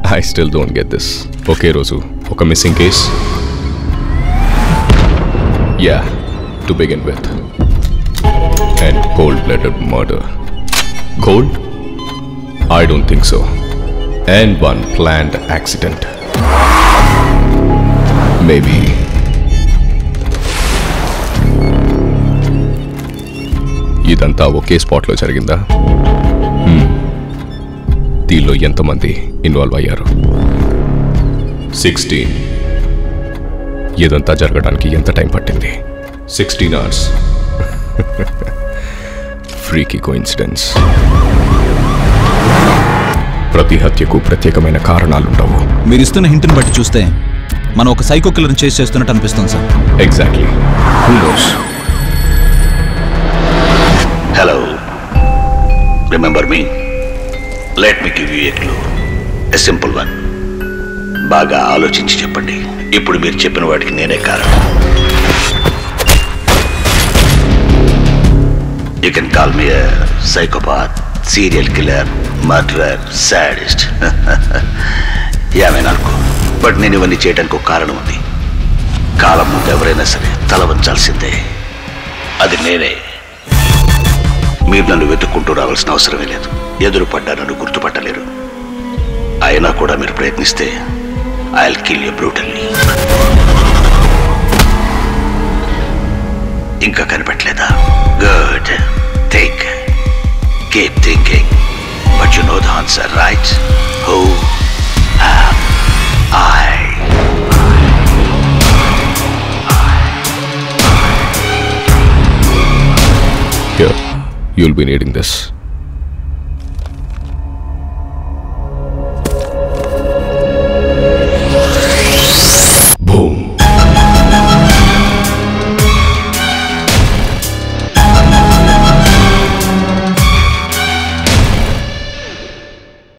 I still don't get this ఒకే రోజు ఒక missing case yeah to begin with and cold blooded murder cold I don't think so and one planned accident maybe ఇదంతా ఒకే స్పాట్లో జరిగిందా Hmm. దీనిలో ఎంతమంది ఇన్వాల్వ్ అయ్యారు సిక్స్టీన్ ఇదంతా జరగడానికి ఎంత టైం పట్టింది సిక్స్టీన్ అవర్స్ ఫ్రీకి కోఇన్సిడెన్స్ ప్రతి హత్యకు ప్రత్యేకమైన కారణాలుండవు మీరు ఇస్తున్న హింట్ని బట్టి చూస్తే మనం ఒక సైకో కిల్లర్ని చేసి చేస్తున్నట్టు అనిపిస్తుంది sir exactly who knows hello remember me let me give you a clue a simple one బాగా ఆలోచించి చెప్పండి ఇప్పుడు మీరు చెప్పిన వాటికి నేనే కారణం you can call me psychopath serial killer murderer sadist ఏమైనా అనుకో బట్ నేను ఇవన్నీ చేయడానికి ఒక కారణం ఉంది కాలం ముందు ఎవరైనా సరే తల వంచాల్సిందే అది నేనే మీరు నన్ను వెతుక్కుంటూ రావాల్సిన అవసరమే లేదు ఎదురు పడ్డా నన్ను గుర్తుపట్టలేరు అయినా కూడా మీరు ప్రయత్నిస్తే ఐ కిల్ యూ బ్రూటల్లీ ఇంకా కనిపెట్టలేదా good think keep thinking but you know the answer right who I Here, you'll be needing this.